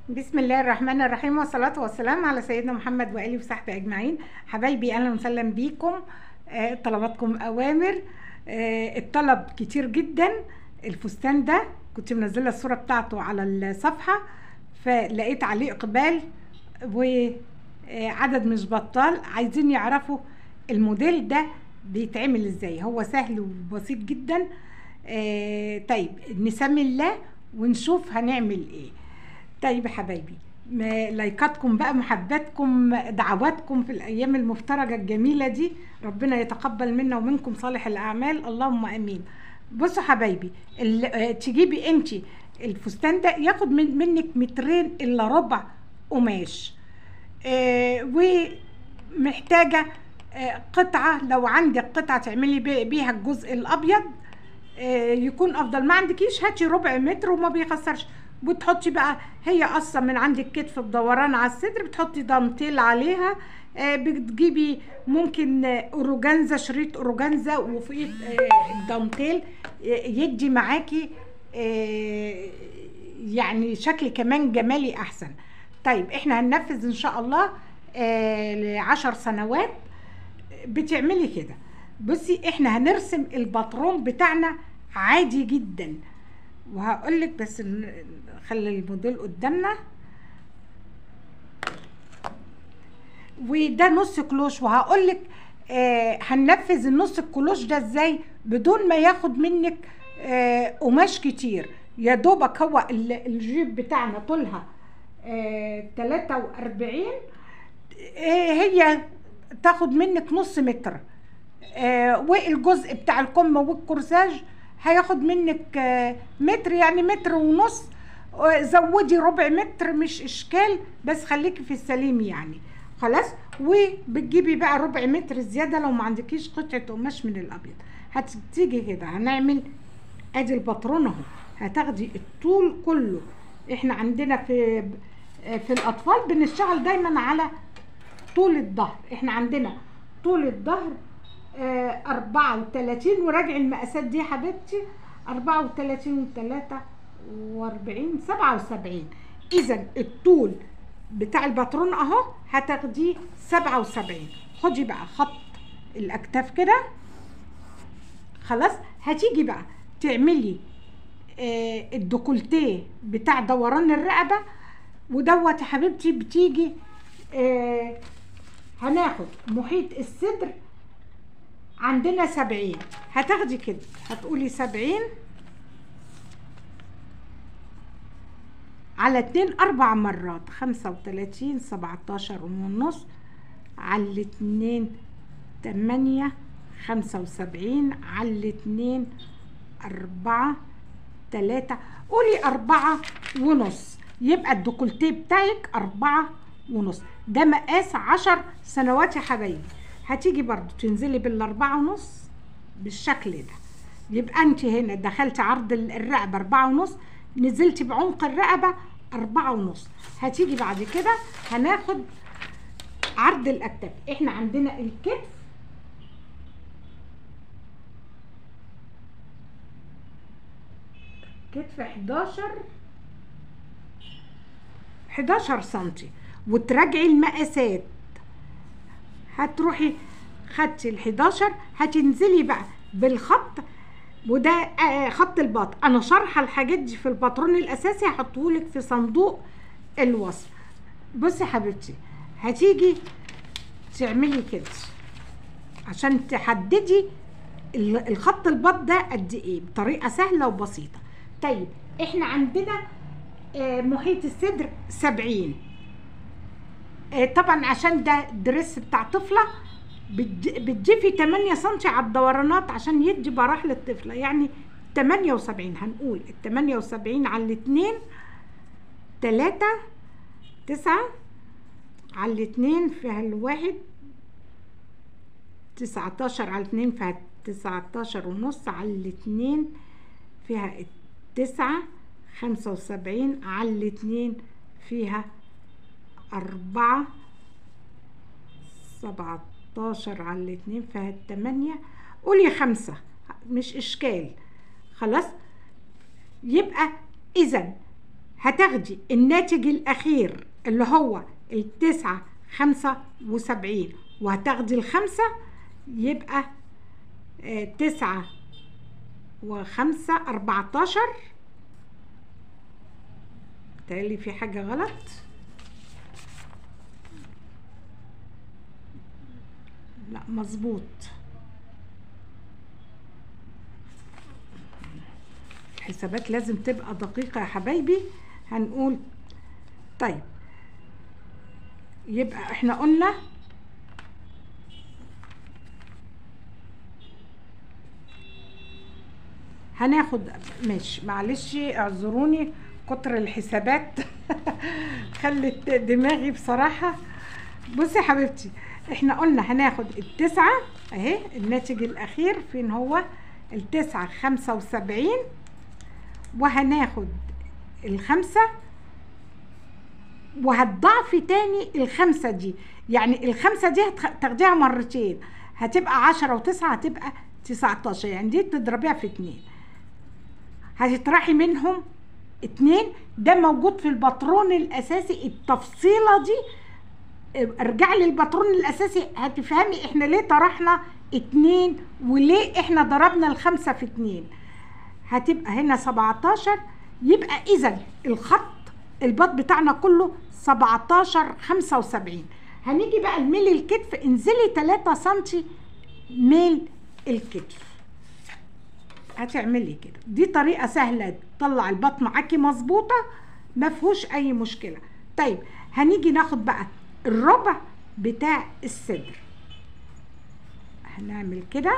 بسم الله الرحمن الرحيم والصلاة والسلام على سيدنا محمد وآله وصحبه أجمعين حبايبي أهلا وسهلا بيكم آه، طلباتكم أوامر آه، الطلب كتير جدا الفستان ده كنت منزلة الصورة بتاعته على الصفحة فلقيت عليه إقبال وعدد مش بطال عايزين يعرفوا الموديل ده بيتعمل ازاي هو سهل وبسيط جدا آه، طيب نسمي الله ونشوف هنعمل ايه طيب يا حبايبي ما- لايكاتكم بقى محباتكم دعواتكم في الايام المفترجه الجميله دي ربنا يتقبل منا ومنكم صالح الاعمال اللهم امين بصوا حبايبي ال- آه، تجيبي انت الفستان ده ياخد من منك مترين الا ربع قماش آه، ومحتاجه آه، قطعه لو عندك قطعه تعملي بي- بيها الجزء الابيض آه، يكون افضل ما عندكيش هاتي ربع متر وما بيخسرش بتحطي بقى هي قصه من عند الكتف بدوران على الصدر بتحطي دانتيل عليها آه، بتجيبي ممكن آه، اورجانزا شريط اورجانزا وفي آه، الدانتيل آه، يدي معاكي آه، يعني شكل كمان جمالي احسن طيب احنا هننفذ ان شاء الله آه، لعشر سنوات بتعملي كده بصي احنا هنرسم الباترون بتاعنا عادي جدا وهقول لك بس ن- خلي الموديل قدامنا وده نص كلوش وهقول لك آه هننفذ النص الكلوش ده ازاي بدون ما ياخد منك آه قماش كتير يا دوبك هو ال- الجيب بتاعنا طولها آه 43 آه هي تاخد منك نص متر آه والجزء بتاع الكم والكورساج هياخد منك آه متر يعني متر ونص آه، زودي ربع متر مش اشكال بس خليكي في السليم يعني خلاص وبتجيبي بقى ربع متر زياده لو ما عندكيش قطعه قماش من الابيض هتيجي كده هنعمل ادي الباترون اهو هتاخدي الطول كله احنا عندنا في في الاطفال بنشتغل دايما على طول الظهر احنا عندنا طول الظهر آه 34 وراجع المقاسات دي يا حبيبتي 34 و3 و40 77 اذا الطول بتاع الباترون اهو هتاخديه 77 خدي بقى خط الاكتاف كده خلاص هتيجي بقى تعملي آه الديكولتيه بتاع دوران الرقبه ودوت يا حبيبتي بتيجي آه هناخد محيط الصدر عندنا سبعين هتاخدي كده هتقولي سبعين على اتنين اربع مرات خمسة وتلاتين سبعتاشر ونص على الاتنين تمانية خمسة وسبعين على الاتنين أربعة تلاتة قولي أربعة ونص يبقى الديكولتيه بتاعك أربعة ونص ده مقاس عشر سنوات يا حبايبي هتيجي برضو تنزلي بالأربعة ونص بالشكل ده يبقى انت هنا دخلت عرض ال- الرقبة أربعة ونص نزلتي بعمق الرقبة أربعة ونص هتيجي بعد كده هناخد عرض الأكتاف احنا عندنا الكتف كتف 11 11 سنتي وتراجعي المقاسات هتروحي خدتي ال 11 هتنزلي بقى بالخط وده آه، خط الباط انا شارحه الحاجات دي في الباترون الاساسي هحطهولك في صندوق الوصف بصي يا حبيبتي هتيجي تعملي كده عشان تحددي ال- الخط الباط ده قد ايه بطريقه سهله وبسيطه طيب احنا عندنا آه، محيط الصدر 70 آه، طبعا عشان ده دريس بتاع طفله بتج- بتضيفي 8 سم على الدورانات عشان يدي براح للطفله يعني 78 هنقول ال 78 على الاتنين 3 9 على الاتنين فيها الواحد 19 على الاتنين فيها 19 ونص على الاتنين فيها التسعة خمسة وسبعين على الاتنين فيها أربعة سبعتاشر على الاتنين فيها التمانية قولي خمسة مش إشكال خلاص يبقى إذا هتاخدي الناتج الأخير اللي هو التسعة خمسة وسبعين وهتاخدي الخمسة يبقى آه، تسعة وخمسة أربعتاشر تالي في حاجة غلط لا مظبوط الحسابات لازم تبقى دقيقة يا حبايبي هنقول طيب يبقى احنا قلنا هناخد ماشي معلش اعذروني كتر الحسابات خلت دماغي بصراحة بصي يا حبيبتي احنا قلنا هناخد التسعة اهي الناتج الاخير فين هو التسعة خمسة وسبعين وهناخد الخمسة وهتضعفي تاني الخمسة دي يعني الخمسة دي هتخ- تاخديها مرتين هتبقى عشرة وتسعة هتبقى تسعتاشر يعني دي تضربيها في اتنين هتطرحي منهم اتنين ده موجود في الباترون الاساسي التفصيلة دي ارجعي للباترون الاساسي هتفهمي احنا ليه طرحنا اتنين وليه احنا ضربنا الخمسة في اتنين هتبقى هنا 17 يبقى اذا الخط الباط بتاعنا كله 17 75 هنيجي بقى لميل الكتف انزلي 3 سم ميل الكتف هتعملي كده دي طريقه سهله تطلع الباط معاكي مظبوطه ما فيهوش اي مشكله طيب هنيجي ناخد بقى الربع بتاع الصدر هنعمل كده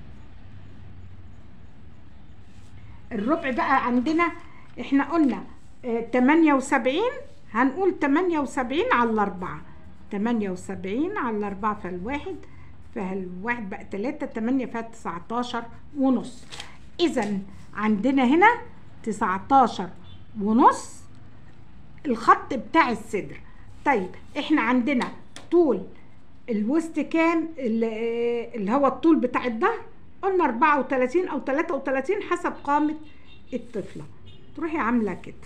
الربع بقى عندنا احنا قلنا اه 78 هنقول 78 على الأربعة 78 على الأربعة فالواحد فالواحد بقى 3 8 فيها 19 ونص إذا عندنا هنا 19 ونص الخط بتاع الصدر طيب احنا عندنا طول الوسط كام اللي اللي هو الطول بتاع الظهر قلنا 34 او 33 حسب قامة الطفلة تروحي عاملة كده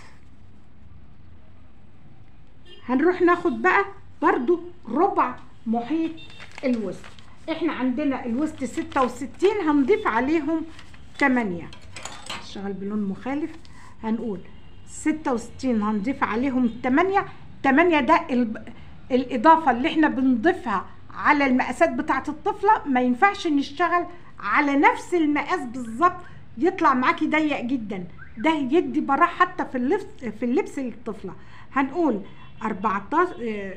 هنروح ناخد بقى برضو ربع محيط الوسط احنا عندنا الوسط 66 هنضيف عليهم 8 اشتغل بلون مخالف هنقول 66 هنضيف عليهم 8 8 ده ال- الإضافة اللي احنا بنضيفها على المقاسات بتاعة الطفلة ما ينفعش نشتغل على نفس المقاس بالظبط يطلع معاكي ضيق جدا ده يدي براح حتى في اللبس في اللبس للطفلة هنقول 14 آه،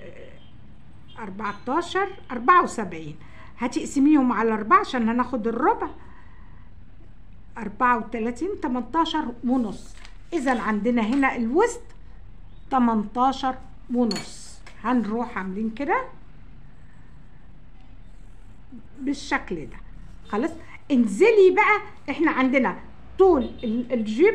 14 74 هتقسميهم على 4 عشان هناخد الربع 34 18 ونص اذا عندنا هنا الوسط 18 ونص هنروح عاملين كده بالشكل ده خلاص انزلي بقى احنا عندنا طول ال- الجيب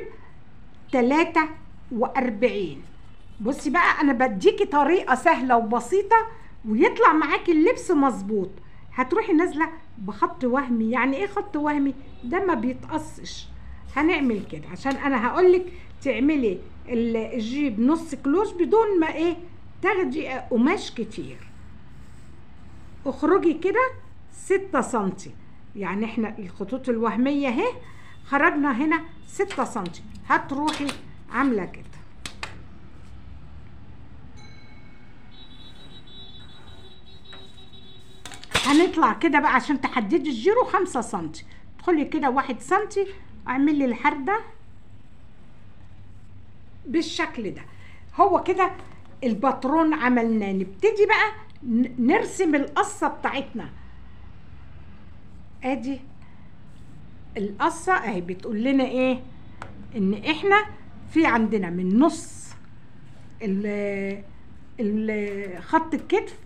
43 بصي بقى انا بديكي طريقه سهله وبسيطه ويطلع معاكي اللبس مظبوط هتروحي نازله بخط وهمي يعني ايه خط وهمي ده ما بيتقصش هنعمل كده عشان انا هقولك تعملي ال- الجيب نص كلوش بدون ما ايه تاخدي قماش كتير اخرجي كده ستة سنتي يعني احنا الخطوط الوهمية اهي خرجنا هنا ستة سنتي هتروحي عاملة كده هنطلع كده بقى عشان تحددي الجيرو خمسة سنتي ادخلي كده واحد سنتي اعملي الحردة بالشكل ده هو كده الباترون عملناه نبتدي بقى ن- نرسم القصة بتاعتنا ادي القصة اهي بتقول لنا ايه ان احنا في عندنا من نص ال- ال- خط الكتف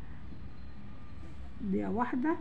دي واحدة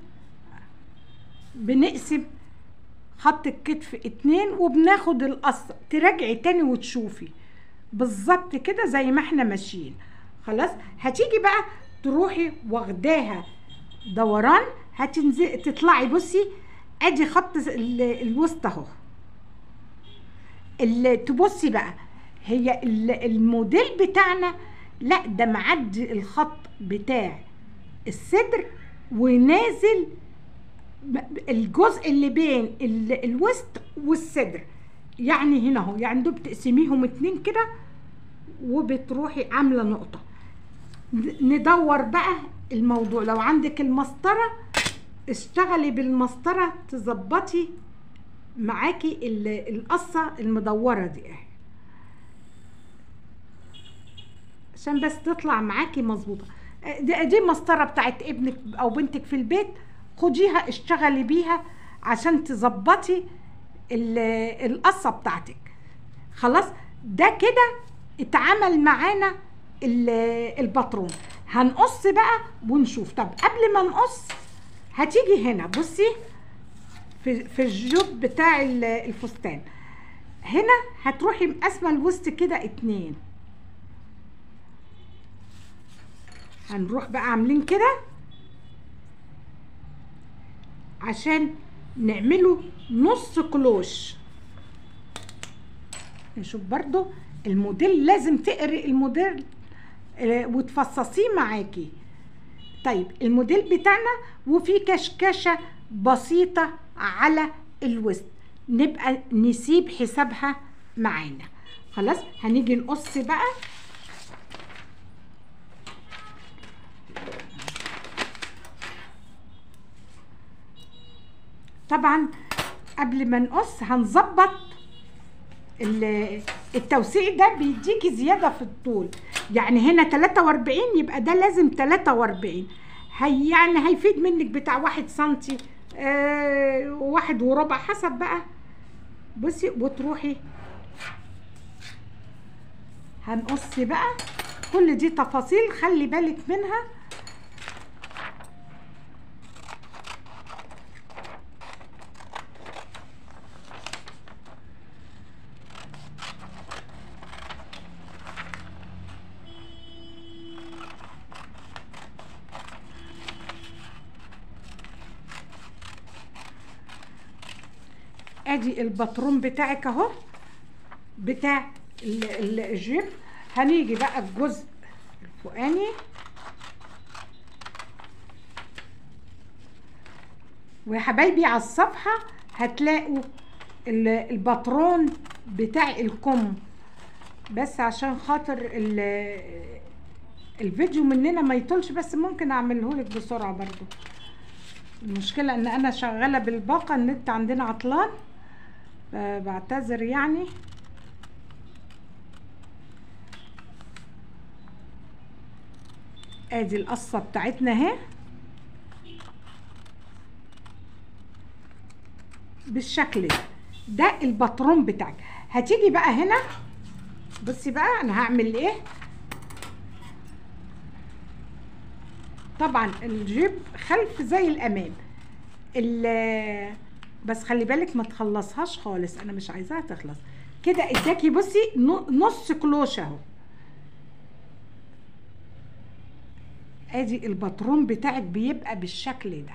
بنقسم خط الكتف اتنين وبناخد القصة تراجعي تاني وتشوفي بالظبط كده زي ما احنا ماشيين خلاص هتيجي بقى تروحي واخداها دوران هتنزل تطلعي بصي ادي خط ال- الوسط اهو اللي تبصي بقى هي ال- الموديل بتاعنا لا ده معدي الخط بتاع الصدر ونازل ب- ب- الجزء اللي بين ال- الوسط والصدر يعني هنا اهو يعني دول بتقسميهم اتنين كده وبتروحي عامله نقطه ن- ندور بقى الموضوع لو عندك المسطره اشتغلي بالمسطره تظبطي معاكي ال- القصه المدوره دي اهي عشان بس تطلع معاكي مظبوطه دي, دي المسطره بتاعت ابنك او بنتك في البيت خديها اشتغلي بيها عشان تظبطي ال- القصه بتاعتك خلاص ده كده اتعمل معانا ال- الباترون هنقص بقى ونشوف طب قبل ما نقص هتيجي هنا بصي في في الجوب بتاع ال- الفستان هنا هتروحي مقسمه الوسط كده اتنين هنروح بقى عاملين كده عشان نعمله نص كلوش نشوف برضو الموديل لازم تقري الموديل آه، وتفصصيه معاكي طيب الموديل بتاعنا وفي كشكشة بسيطة على الوسط نبقى نسيب حسابها معانا خلاص هنيجي نقص بقى طبعا قبل ما نقص هنظبط ال- التوسيع ده بيديكي زيادة في الطول يعني هنا 43 يبقى ده لازم 43 هي يعني هيفيد منك بتاع واحد سنتي آه واحد وربع حسب بقى بصي وتروحي هنقص بقى كل دي تفاصيل خلي بالك منها ادي الباترون بتاعك اهو بتاع ال- ال- الجيب هنيجي بقى الجزء الفوقاني ويا حبايبي على الصفحة هتلاقوا ال- الباترون بتاع الكم بس عشان خاطر ال- الفيديو مننا ما يطولش بس ممكن اعمله لك بسرعة برضو المشكلة ان انا شغالة بالباقة النت عندنا عطلان بعتذر يعني ادي القصة بتاعتنا اهي بالشكل ده ده الباترون بتاعك هتيجي بقى هنا بصي بقى انا هعمل ايه طبعا الجيب خلف زي الامام ال- بس خلي بالك ما تخلصهاش خالص انا مش عايزاها تخلص كده اداكي بصي نو- نص كلوش اهو ادي الباترون بتاعك بيبقى بالشكل ده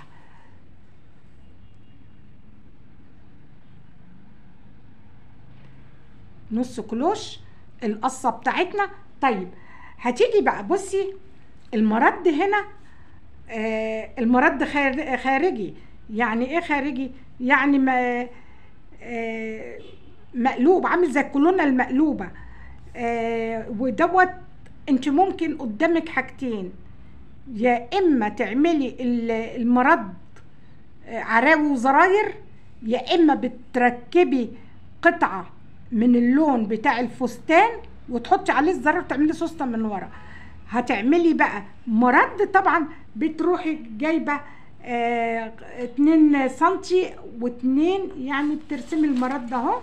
نص كلوش القصه بتاعتنا طيب هتيجي بقى بصي المرد هنا آه المرد خار- خارجي يعني ايه خارجي يعني ما آه مقلوب عامل زي الكولونه المقلوبه آه ودوت انت ممكن قدامك حاجتين يا اما تعملي ال- المرد آه، عراوي وزراير يا اما بتركبي قطعه من اللون بتاع الفستان وتحطي عليه الزرار وتعملي سوسته من ورا هتعملي بقى مرد طبعا بتروحي جايبه آه اتنين سنتي واتنين يعني بترسمي المرد اهو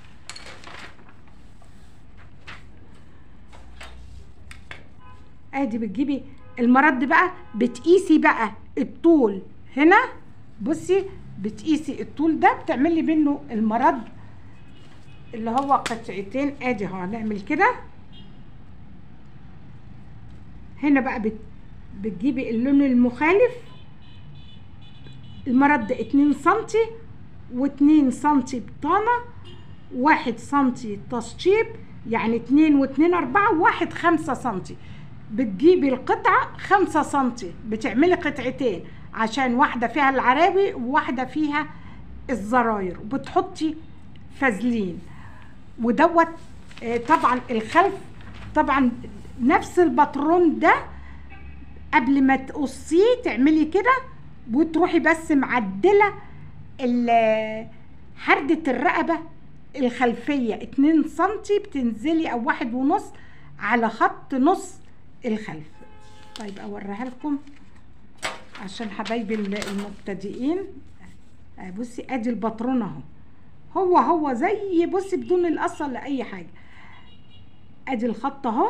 ادي بتجيبي المرد بقى بتقيسي بقى الطول هنا بصي بتقيسي الطول ده بتعملي منه المرد اللي هو قطعتين ادي اهو هنعمل كده هنا بقى بت بتجيبي اللون المخالف المرد اتنين سنتي واتنين سنتي بطانة واحد سنتي تشطيب يعني اتنين واتنين اربعة وواحد خمسة سنتي بتجيبي القطعة خمسة سنتي بتعملي قطعتين عشان واحدة فيها العراوي وواحدة فيها الزراير وبتحطي فازلين ودوت آه، طبعا الخلف طبعا نفس الباترون ده قبل ما تقصيه تعملي كده وتروحي بس معدله ال- حردة الرقبة الخلفية اتنين سنتي بتنزلي او واحد ونص على خط نص الخلف طيب اوريها لكم عشان حبايبي ال- المبتدئين آه، بصي ادي الباترون اهو هو هو زي بصي بدون القصه ولا اي حاجه ادي الخط اهو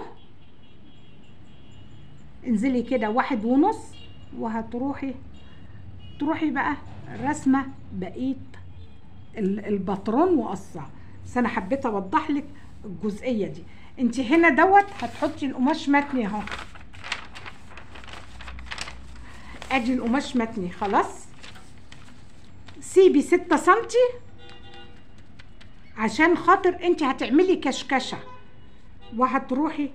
انزلي كده واحد ونص وهتروحي تروحي بقى رسمه بقيه ال- الباترون وقصها بس انا حبيت اوضح لك الجزئيه دي انت هنا دوت هتحطي القماش متني اهو ادي القماش متني خلاص سيبي ستة سنتي عشان خاطر انت هتعملي كشكشه وهتروحي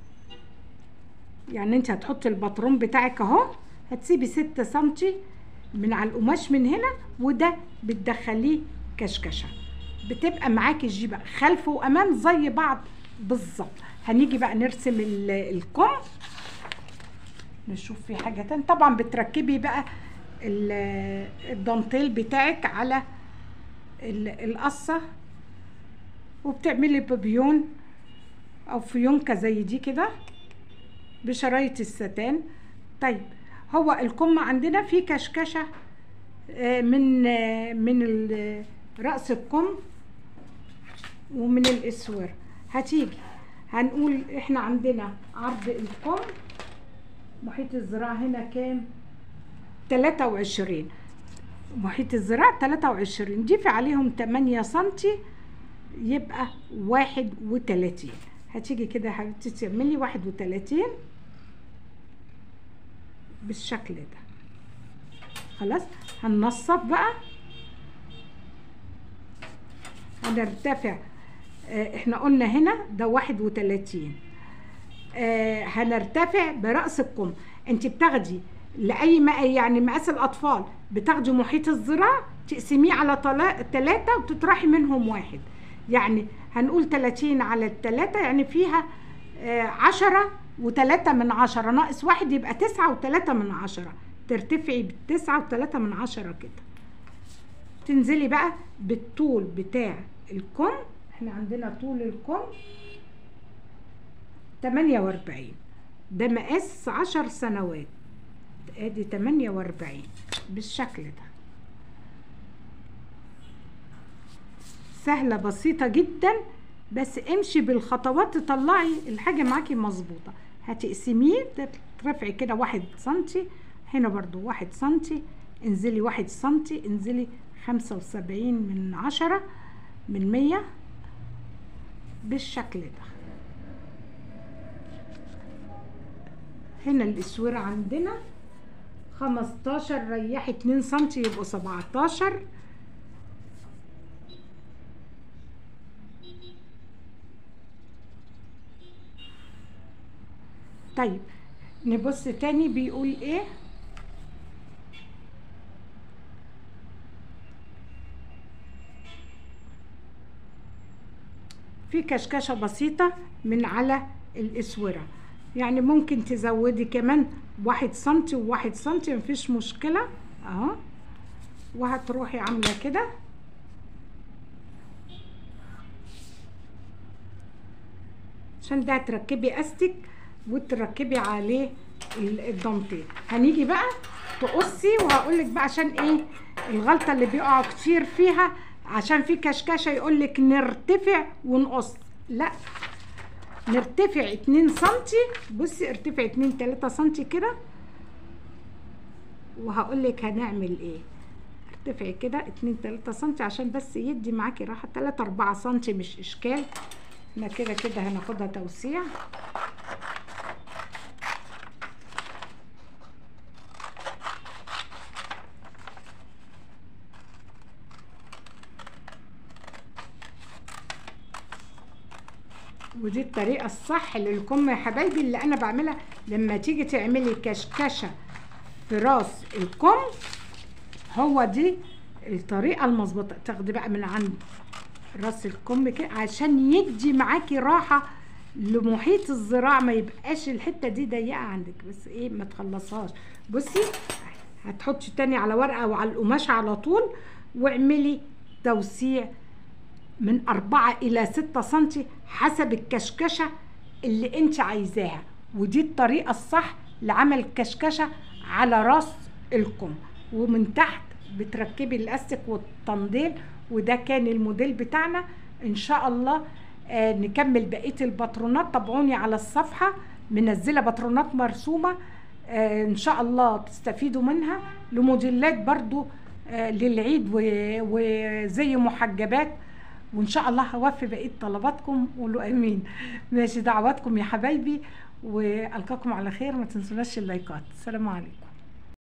يعني انت هتحطي الباترون بتاعك اهو هتسيبي ستة سنتي من على القماش من هنا وده بتدخليه كشكشه بتبقى معاكي الجيبه خلف وامام زي بعض بالظبط هنيجي بقى نرسم ال- الكم نشوف في حاجه تانية طبعا بتركبي بقى ال- الدانتيل بتاعك على ال- القصه وبتعملي بابيون او فيونكه زي دي كده بشرايط الستان طيب هو الكم عندنا فيه كشكشه آه، من آه، من ال- راس الكم ومن الاسور هتيجي هنقول احنا عندنا عرض الكم محيط الذراع هنا كام 23 محيط الذراع 23 ضيفي عليهم 8 سنتي يبقى 31 هتيجي كده يا حبيبتي تعملي 31 بالشكل ده خلاص هننصف بقى هنرتفع آه، احنا قلنا هنا ده 31 آه، هنرتفع برأس الكم انت بتاخدي لأي ما يعني مقاس الأطفال بتاخدي محيط الذراع تقسميه على ثلاثة وتطرحي منهم واحد يعني هنقول 30 على الثلاثة يعني فيها آه، عشرة وتلاتة من عشرة ناقص واحد يبقى تسعة وتلاتة من عشرة ترتفعي بالتسعة وتلاتة من عشرة كده تنزلي بقى بالطول بتاع الكم احنا عندنا طول الكم 48 ده مقاس عشر سنوات ادي 48 بالشكل ده سهلة بسيطة جدا بس امشي بالخطوات تطلعي الحاجة معاكي مظبوطة هتقسميه ترفعي كده واحد سنتي هنا برضو واحد سنتي انزلي واحد سنتي انزلي خمسة وسبعين من عشرة من مية بالشكل ده هنا الاسورة عندنا خمستاشر ريحي اتنين سنتي يبقوا سبعتاشر طيب نبص تاني بيقول ايه في كشكشة بسيطة من على الاسورة يعني ممكن تزودي كمان واحد سنتي وواحد سنتي مفيش مشكلة اهو وهتروحي عاملة كده عشان ده هتركبي استك وتركبي عليه ال- الدانتيل هنيجي بقى تقصي وهقولك بقى عشان ايه الغلطة اللي بيقعوا كتير فيها عشان في كشكشة يقولك نرتفع ونقص لا نرتفع اتنين سنتي بصي ارتفع اتنين تلاتة سنتي كده وهقولك هنعمل ايه ارتفعي كده اتنين تلاتة سنتي عشان بس يدي معاكي راحة تلاتة اربعة سنتي مش اشكال احنا كده كده هناخدها توسيع ودي الطريقة الصح للكم يا حبايبي اللي أنا بعملها لما تيجي تعملي كشكشة في راس الكم هو دي الطريقة المظبوطة تاخدي بقى من عند راس الكم كده عشان يدي معاكي راحة لمحيط الذراع ما يبقاش الحتة دي ضيقة عندك بس ايه ما تخلصهاش بصي هتحطي تاني على ورقة او على القماشة على طول واعملي توسيع من أربعة إلى ستة سنتي حسب الكشكشة اللي انت عايزاها ودي الطريقة الصح لعمل الكشكشة على راس الكم ومن تحت بتركبي الاستك والتنضيل وده كان الموديل بتاعنا ان شاء الله آه نكمل بقيه الباترونات تابعوني على الصفحه منزله باترونات مرسومه آه ان شاء الله تستفيدوا منها لموديلات برضو آه للعيد وزي محجبات وان شاء الله هوفي بقيه طلباتكم قولوا امين ماشي دعواتكم يا حبايبي والقاكم على خير ما تنسوناش اللايكات السلام عليكم